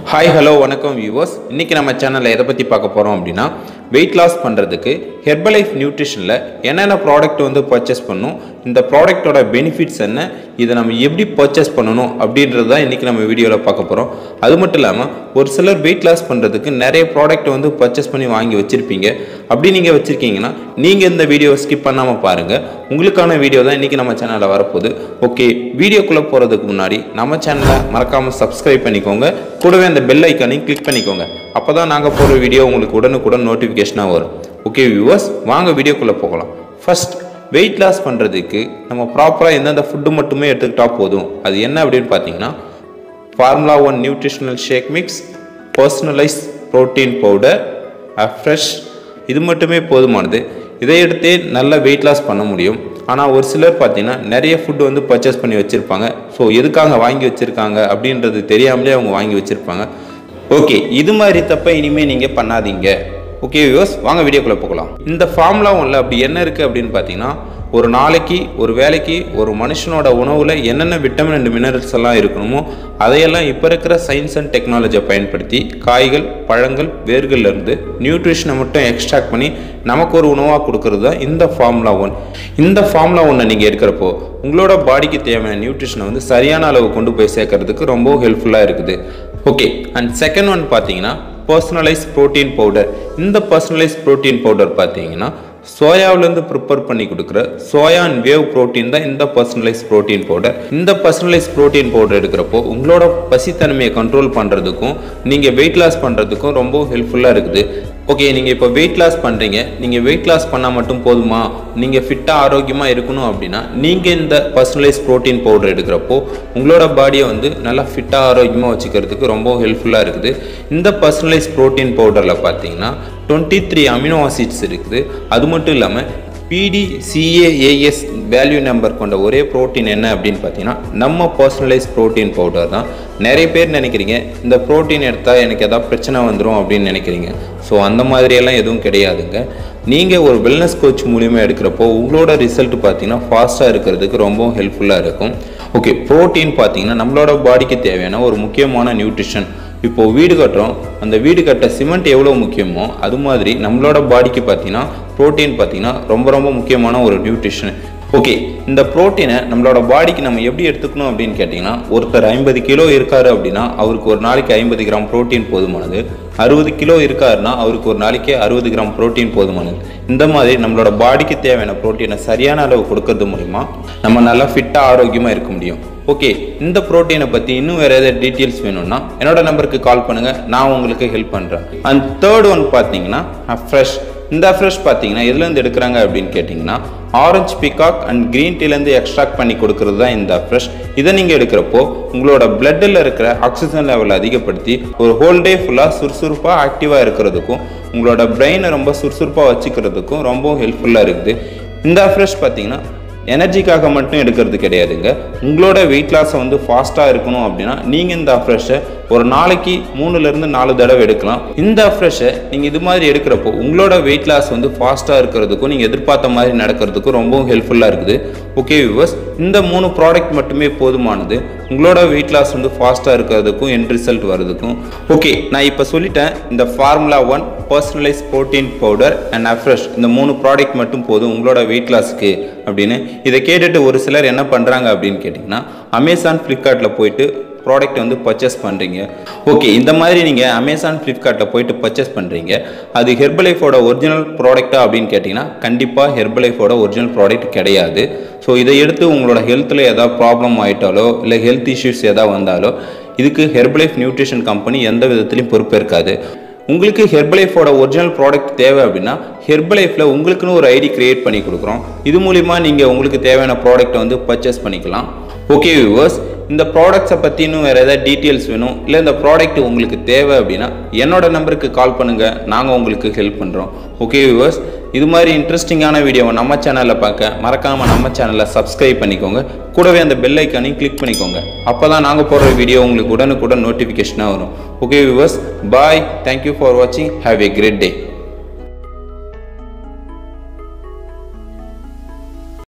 hi hello வணக்கம் viewers இன்றைக்கி நம்ம சேனலில் எதை பற்றி பார்க்க போகிறோம் அப்படின்னா வெயிட் லாஸ் பண்ணுறதுக்கு ஹெர்பலைஃப் நியூட்ரிஷனில் என்னென்ன ப்ராடக்ட் வந்து பர்ச்சேஸ் பண்ணணும் இந்த ப்ராடக்ட்டோட பெனிஃபிட்ஸ் என்ன இதை நம்ம எப்படி பர்ச்சேஸ் பண்ணணும் அப்படின்றது தான் இன்றைக்கி நம்ம வீடியோவில் பார்க்க போகிறோம் அது மட்டும் இல்லாமல் ஒரு சிலர் வெயிட் லாஸ் பண்ணுறதுக்கு நிறைய ப்ராடக்ட் வந்து பர்ச்சேஸ் பண்ணி வாங்கி வச்சுருப்பீங்க அப்படி நீங்கள் வச்சுருக்கீங்கன்னா நீங்கள் இந்த வீடியோவை ஸ்கிப் பண்ணாமல் பாருங்கள் உங்களுக்கான வீடியோ தான் இன்றைக்கி நம்ம சேனலில் வரப்போகுது ஓகே வீடியோக்குள்ளே போகிறதுக்கு முன்னாடி நம்ம சேனலை மறக்காமல் சப்ஸ்கிரைப் பண்ணிக்கோங்க கூடவே அந்த பெல் ஐக்கானையும் கிளிக் பண்ணிக்கோங்க அப்போ தான் நாங்கள் போகிற வீடியோ உங்களுக்கு உடனுக்குடன் நோட்டிஃபிகேஷனாக வரும் ஓகே வியூவர்ஸ் வாங்க வீடியோக்குள்ளே போகலாம் ஃபர்ஸ்ட் வெயிட் லாஸ் பண்ணுறதுக்கு நம்ம ப்ராப்பராக எந்தெந்த ஃபுட்டு மட்டுமே எடுத்துக்கிட்டால் போதும் அது என்ன அப்படின்னு பார்த்தீங்கன்னா formula one nutritional shake mix personalise protein powder fresh இது மட்டுமே போதுமானது இதை எடுத்தே நல்ல வெயிட் லாஸ் பண்ண முடியும் ஆனால் ஒரு சிலர் பார்த்தீங்கன்னா நிறைய ஃபுட் வந்து பர்ச்சேஸ் பண்ணி வச்சுருப்பாங்க ஸோ எதுக்காக வாங்கி வச்சுருக்காங்க அப்படின்றது தெரியாமலே அவங்க வாங்கி வச்சுருப்பாங்க ஓகே இது மாதிரி தப்ப இனிமேல் நீங்கள் பண்ணாதீங்க ஓகே வியூஸ் வாங்க வீடியோக்குள்ளே போகலாம் இந்த ஃபார்முலா ஒன்றில் அப்படி என்ன இருக்குது அப்படின்னு பார்த்தீங்கன்னா ஒரு நாளைக்கு ஒரு வேலைக்கு ஒரு மனுஷனோட உணவில் என்னென்ன விட்டமின் அண்ட் மினரல்ஸ் எல்லாம் இருக்கணுமோ அதையெல்லாம் இப்போ இருக்கிற சயின்ஸ் அண்ட் டெக்னாலஜியை பயன்படுத்தி காய்கள் பழங்கள் வேர்கள்ல இருந்து நியூட்ரிஷனை மட்டும் எக்ஸ்ட்ராக்ட் பண்ணி நமக்கு ஒரு உணவாக கொடுக்கறது தான் இந்த ஃபார்முலா ஒன் இந்த ஃபார்முலா ஒன்றை நீங்கள் இருக்கிறப்போ உங்களோட பாடிக்கு தேவையான நியூட்ரிஷனை வந்து சரியான அளவு கொண்டு போய் சேர்க்கறதுக்கு ரொம்ப ஹெல்ப்ஃபுல்லாக இருக்குது ஓகே அண்ட் செகண்ட் ஒன் பார்த்தீங்கன்னா பர்சனலைஸ் ப்ரோட்டீன் பவுடர் இந்த பர்சனலைஸ் ப்ரோட்டீன் பவுடர் பார்த்தீங்கன்னா சோயாவிலேருந்து ப்ரிப்பேர் பண்ணி கொடுக்குற சோயா அண்ட் வேவ் ப்ரோட்டீன் தான் இந்த பர்சனலைஸ் ப்ரோட்டீன் பவுடர் இந்த பர்சனலைஸ் ப்ரோட்டீன் பவுடர் எடுக்கிறப்போ உங்களோட பசித்தன்மையை கண்ட்ரோல் பண்ணுறதுக்கும் நீங்கள் வெயிட் லாஸ் பண்ணுறதுக்கும் ரொம்ப ஹெல்ப்ஃபுல்லாக இருக்குது ஓகே நீங்கள் இப்போ வெயிட் லாஸ் பண்ணுறீங்க நீங்கள் வெயிட் லாஸ் பண்ணால் மட்டும் போதுமா நீங்கள் ஃபிட்டாக ஆரோக்கியமாக இருக்கணும் அப்படின்னா நீங்கள் இந்த பர்சனலைஸ் ப்ரோட்டீன் பவுடர் எடுக்கிறப்போ உங்களோட பாடியை வந்து நல்லா ஃபிட்டாக ஆரோக்கியமாக வச்சுக்கிறதுக்கு ரொம்ப ஹெல்ப்ஃபுல்லாக இருக்குது இந்த பர்சனலைஸ் ப்ரோட்டீன் பவுடரில் பார்த்தீங்கன்னா டுவெண்ட்டி த்ரீ அமினோ ஆசிட்ஸ் இருக்குது அது மட்டும் இல்லாமல் பிடிசிஏஏஎஸ் வேல்யூ நம்பர் கொண்ட ஒரே ப்ரோட்டீன் என்ன அப்படின்னு பார்த்தீங்கன்னா நம்ம பர்சனலைஸ் ப்ரோட்டீன் பவுடர் தான் நிறைய பேர் நினைக்கிறீங்க இந்த ப்ரோட்டீன் எடுத்தால் எனக்கு எதாவது பிரச்சனை வந்துடும் அப்படின்னு நினைக்கிறீங்க ஸோ அந்த மாதிரியெல்லாம் எதுவும் கிடையாதுங்க நீங்கள் ஒரு வெல்னஸ் கோச் மூலியமாக எடுக்கிறப்போ உங்களோட ரிசல்ட் பார்த்தீங்கன்னா ஃபாஸ்ட்டாக இருக்கிறதுக்கு ரொம்ப ஹெல்ப்ஃபுல்லாக இருக்கும் ஓகே ப்ரோட்டீன் பார்த்தீங்கன்னா நம்மளோட பாடிக்கு தேவையான ஒரு முக்கியமான நியூட்ரிஷன் இப்போது வீடு கட்டுறோம் அந்த வீடு கட்ட சிமெண்ட் எவ்வளோ முக்கியமோ அது மாதிரி நம்மளோட பாடிக்கு பார்த்தீங்கன்னா ப்ரோட்டீன் பார்த்தீங்கன்னா ரொம்ப ரொம்ப முக்கியமான ஒரு நியூட்ரிஷன் ஓகே இந்த ப்ரோட்டீனை நம்மளோட பாடிக்கு நம்ம எப்படி எடுத்துக்கணும் அப்படின்னு கேட்டிங்கன்னா ஒருத்தர் ஐம்பது கிலோ இருக்காரு அப்படின்னா அவருக்கு ஒரு நாளைக்கு ஐம்பது கிராம் ப்ரோட்டீன் போதுமானது அறுபது கிலோ இருக்காருன்னா அவருக்கு ஒரு நாளைக்கு அறுபது கிராம் ப்ரோட்டீன் போதுமானது இந்த மாதிரி நம்மளோட பாடிக்கு தேவையான ப்ரோட்டீனை சரியான அளவு கொடுக்கறது மூலிமா நம்ம நல்லா ஃபிட்டாக ஆரோக்கியமாக இருக்க முடியும் ஓகே இந்த ப்ரோட்டீனை பற்றி இன்னும் வேறு ஏதாவது டீட்டெயில்ஸ் வேணும்னா என்னோட நம்பருக்கு கால் பண்ணுங்கள் நான் உங்களுக்கு ஹெல்ப் பண்ணுறேன் அண்ட் தேர்ட் ஒன் பார்த்தீங்கன்னா ஃப்ரெஷ் இந்த ஃப்ரெஷ் பார்த்தீங்கன்னா எதுலேருந்து எடுக்கிறாங்க அப்படின்னு கேட்டிங்கன்னா ஆரஞ்சு பிகாக் அண்ட் க்ரீன் டீலேருந்து எக்ஸ்ட்ராக்ட் பண்ணி கொடுக்கறது தான் இந்த ஃப்ரெஷ் இதை நீங்கள் எடுக்கிறப்போ உங்களோட பிளட்டில் இருக்கிற ஆக்சிஜன் லெவல் அதிகப்படுத்தி ஒரு ஹோல் டே ஃபுல்லாக சுறுசுறுப்பாக ஆக்டிவாக இருக்கிறதுக்கும் உங்களோட பிரெயினை ரொம்ப சுறுசுறுப்பாக வச்சுக்கிறதுக்கும் ரொம்ப ஹெல்ப்ஃபுல்லாக இருக்குது இந்த ஃப்ரெஷ் பார்த்தீங்கன்னா எனர்ஜிக்காக மட்டும் எடுக்கிறது கிடையாதுங்க உங்களோட வெயிட் லாஸை வந்து ஃபாஸ்ட்டாக இருக்கணும் அப்படின்னா நீங்கள் இந்த அஃப்ரெஷை ஒரு நாளைக்கு மூணுலேருந்து நாலு தடவை எடுக்கலாம் இந்த அஃப்ரெஷை நீங்கள் இது மாதிரி எடுக்கிறப்போ உங்களோட வெயிட் லாஸ் வந்து ஃபாஸ்ட்டாக இருக்கிறதுக்கும் நீங்கள் எதிர்பார்த்த மாதிரி நடக்கிறதுக்கும் ரொம்பவும் ஹெல்ப்ஃபுல்லாக இருக்குது ஓகே விவர்ஸ் இந்த மூணு ப்ராடக்ட் மட்டுமே போதுமானது உங்களோட வெயிட் லாஸ் வந்து ஃபாஸ்ட்டாக இருக்கிறதுக்கும் என் ரிசல்ட் வர்றதுக்கும் ஓகே நான் இப்போ சொல்லிட்டேன் இந்த formula one personalise protein powder and Afresh இந்த மூணு ப்ராடக்ட் மட்டும் போதும் உங்களோட வெயிட் லாஸ்க்கு அப்படின்னு இதை கேட்டுட்டு ஒரு சிலர் என்ன பண்ணுறாங்க அப்படின்னு கேட்டிங்கன்னா அமேசான் ஃப்ளிப்கார்ட்டில் போயிட்டு ப்ராடக்ட் வந்து பர்ச்சேஸ் பண்ணுறீங்க ஓகே இந்த மாதிரி நீங்கள் அமேசான் ஃப்ளிப்கார்ட்டில் போயிட்டு பர்ச்சேஸ் பண்ணுறீங்க அது ஹெர்பலைஃபோட ஒரிஜினல் ப்ராடக்ட்டா அப்படின்னு கேட்டிங்கன்னா கண்டிப்பாக ஹெர்பலைஃபோட ஒரிஜினல் ப்ராடக்ட் கிடையாது ஸோ இதை எடுத்து உங்களோட ஹெல்த்தில் ஏதாவது ப்ராப்ளம் ஆகிட்டாலோ இல்லை ஹெல்த் இஷ்யூஸ் ஏதாவது வந்தாலோ இதுக்கு ஹெர்பலைஃப் நியூட்ரிஷன் கம்பெனி எந்த விதத்துலையும் பொறுப்பேற்காது உங்களுக்கு ஹெர்பலைஃபோட ஒரிஜினல் ப்ராடக்ட் தேவை அப்படின்னா ஹெர்பலைஃபில் உங்களுக்குன்னு ஒரு ஐடி கிரியேட் பண்ணி கொடுக்குறோம் இது மூலிமா நீங்கள் உங்களுக்கு தேவையான ப்ராடக்ட்டை வந்து பர்ச்சேஸ் பண்ணிக்கலாம் ஓகே வியூவர்ஸ் இந்த ப்ராடக்ட்ஸை பற்றி இன்னும் வேறு ஏதாவது டீட்டெயில்ஸ் வேணும் இல்லை இந்த ப்ராடக்ட் உங்களுக்கு தேவை அப்படின்னா என்னோட நம்பருக்கு கால் பண்ணுங்கள் நாங்கள் உங்களுக்கு ஹெல்ப் பண்ணுறோம் ஓகே வியூவர்ஸ் இது மாதிரி இன்ட்ரெஸ்டிங்கான வீடியோவை நம்ம சேனலில் பார்க்க மறக்காமல் நம்ம சேனலை சப்ஸ்கிரைப் பண்ணிக்கோங்க கூடவே அந்த பெல் ஐக்கானையும் கிளிக் பண்ணிக்கோங்க அப்போ தான் நாங்கள் போடுற வீடியோ உங்களுக்கு உடனுக்குடன் நோட்டிஃபிகேஷனாக வரும் okay viewers bye thank you for வாட்சிங் ஹாவ் எ கிரேட் டே